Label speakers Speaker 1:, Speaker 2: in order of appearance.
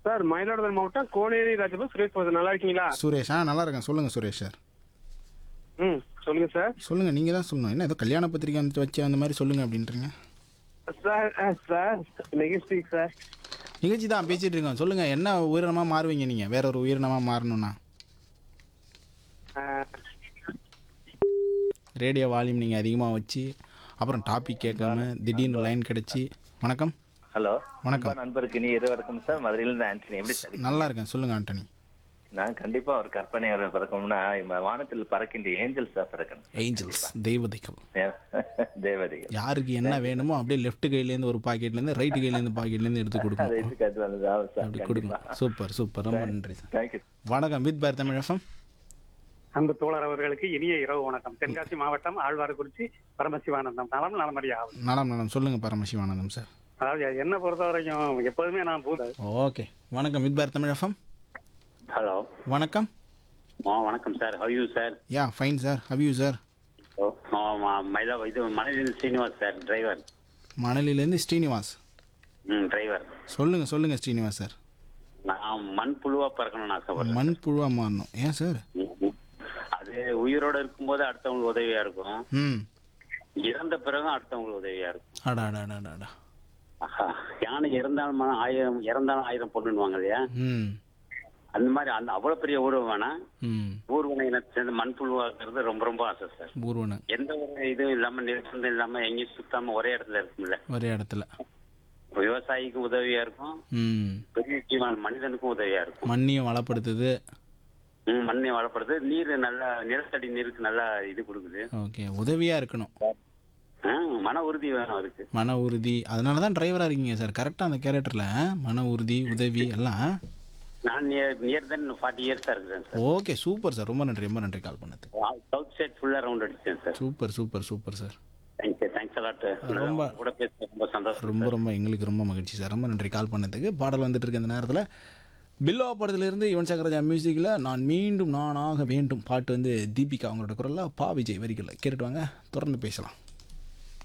Speaker 1: Sir Mayiladuthurai மாவட்டம் கோனேரி ராஜபு சுரேஷ் பேசுறேன் நல்லா இருக்கீங்களா
Speaker 2: சுரேஷ் ஆ நல்லா இருக்கேன் சொல்லுங்கள் சுரேஷ் சார்
Speaker 1: ம் சொல்லுங்க சார்
Speaker 2: சொல்லுங்கள் நீங்கள் தான் சொல்லணும் என்ன ஏதோ கல்யாண பத்திரிக்கை வந்து வச்சு அந்த மாதிரி சொல்லுங்கள் அப்படின்றீங்க
Speaker 1: சார் ஆ, சார் நெகஸ்டிக் சார்
Speaker 2: நிகழ்ச்சி தான் பேசிகிட்டு இருக்கோம் சொல்லுங்கள் என்ன உயிரினமாக மாறுவீங்க நீங்கள் வேற ஒரு உயிரினமாக மாறணும்னா
Speaker 1: ஆ,
Speaker 2: ரேடியோ வால்யூம் நீங்கள் அதிகமாக வச்சு அப்புறம் டாபிக் கேட்காம திடீர்னு லைன் கிடச்சி வணக்கம்
Speaker 3: ஹலோ
Speaker 2: வணக்கம்.
Speaker 3: அன்பா நண்பருக்கு நீ இருவருக்கும் சார் மதுரையிலிருந்து ஆண்டனி எப்படி சார்
Speaker 2: நல்லா இருக்கேன் சொல்லுங்கள் ஆண்டனி
Speaker 3: நான் கண்டிப்பா ஒரு கற்பனை ஒரு பிறக்கணும்னா இந்த வானத்தில் பறக்கின்ற ஏஞ்சல்ஸ் தான் பிறக்கணும்
Speaker 2: ஏஞ்சல்ஸ் தெய்வதைகள்
Speaker 3: தேவதைகள்
Speaker 2: யாருக்கு என்ன வேணுமோ அப்படியே லெஃப்ட் கையிலேருந்து ஒரு பாக்கெட்லேருந்து ரைட் கையிலேருந்து பாக்கெட்லேருந்து எடுத்து
Speaker 3: அதை
Speaker 2: கொடுக்கணும்
Speaker 3: எடுத்துக்காட்டு வந்தது ஆமாம் சார்
Speaker 2: அப்படி கொடுக்கணும் சூப்பர் சூப்பர் ரொம்ப நன்றி சார்
Speaker 3: தேங்க்யூ
Speaker 2: வணக்கம் வித் பார் தமிழ் எஃப்எம்
Speaker 1: அன்பு தோழர் அவர்களுக்கு இனிய இரவு வணக்கம் தென்காசி மாவட்டம் ஆழ்வார்குறிச்சி பரமசிவானந்தம் நலம் நலமறியா
Speaker 2: நலம் நலம் சொல்லுங்கள் பரமசிவானந்தம் சார்
Speaker 1: அதாவது என்ன பொறுத்த வரைக்கும் எப்போதுமே நான் பூ
Speaker 2: ஓகே வணக்கம் வித் பார் தமிழ் எஃப்எம்
Speaker 4: ஹலோ
Speaker 2: வணக்கம்
Speaker 4: ஆ வணக்கம் sir how you sir
Speaker 2: ya fine sir how you sir
Speaker 4: மைதா இது மனைவி ஸ்ரீனிவாஸ் சார் டிரைவர்
Speaker 2: மணலிலேருந்து ஸ்ரீனிவாஸ்
Speaker 4: ம் டிரைவர்
Speaker 2: சொல்லுங்கள் சொல்லுங்கள் ஸ்ரீனிவாஸ் சார்
Speaker 4: நான் மண் புழுவா பறக்கணும்னு ஆசைப்படுறேன்
Speaker 2: மண் புழுவாக மாறணும் ஏன் சார்
Speaker 4: ம், ம். அது உயிரோட இருக்கும்போது அடுத்தவங்களுக்கு உதவியா இருக்கும்
Speaker 2: ம்
Speaker 4: இறந்த பிறகும் அடுத்தவங்களுக்கு உதவியா இருக்கும்
Speaker 2: அடா அடா அடா, அடா அடா
Speaker 4: ஆஹா, யானை இறந்தாலும் மன- ஆயிரம் இறந்தாலும் ஆயிரம் பொண்ணுவாங்க இல்லையா
Speaker 2: ம்
Speaker 4: அந்த மாதிரி அந்த அவ்வளவு பெரிய ஊர்வம் வேணாம்
Speaker 2: ம்
Speaker 4: ஊர்வனை இனத்தை சேர்ந்து மண் புழுவாக்குறது ரொம்ப ரொம்ப ஆசை சார்
Speaker 2: ஊர்வன
Speaker 4: எந்த ஒரு இதுவும் இல்லாம நிறுத்தம் இல்லாம எங்கேயும் சுத்தாம ஒரே இடத்துல இருக்கும்ல
Speaker 2: ஒரே இடத்துல
Speaker 4: விவசாயிக்கும் உதவியா இருக்கும்
Speaker 2: ம்
Speaker 4: பெரிய ஜீவன் மனிதனுக்கும் உதவியா இருக்கும்
Speaker 2: மண்ணையும் வளப்படுத்துது
Speaker 4: ம், மண்ணை வளப்படுது நீர் நல்லா நிலத்தடி நீருக்கு நல்லா இது கொடுக்குது
Speaker 2: ஓகே உதவியாக இருக்கணும்
Speaker 4: ஆ, மன உறுதி வேணும் அதுக்கு
Speaker 2: மன உறுதி அதனால தான் டிரைவராக இருக்கீங்க சார் கரெக்டாக அந்த கேரக்டரில் மன உறுதி உதவி எல்லாம்
Speaker 4: நான் நியர் நியர் தென் ஃபார்ட்டி இயர்ஸா இருக்கிறேன் சார்
Speaker 2: ஓகே சூப்பர் சார் ரொம்ப நன்றி ரொம்ப நன்றி கால் பண்ணது
Speaker 4: சவுத் சைட் ஃபுல்லா ரவுண்ட் அடிச்சேன் sir
Speaker 2: super super super sir
Speaker 4: thank you thanks a lot
Speaker 2: ரொம்ப-
Speaker 4: கூட பேச ரொம்ப சந்தோஷம்
Speaker 2: ரொம்ப ரொம்ப எங்களுக்கு ரொம்ப மகிழ்ச்சி சார் ரொம்ப நன்றி கால் பண்ணதுக்கு பாடல் வந்துட்டு இருக்க இந்த நேரத்தில் பில்லோ படத்துலேருந்து யுவன் சங்கரஜா மியூசிக்கில் நான் மீண்டும் நானாக வேண்டும் பாட்டு வந்து தீபிகா அவங்களோட குரலில் பா விஜய் வரிகளில் கேட்டுட்டு வாங்க தொடர்ந்து பேசலாம்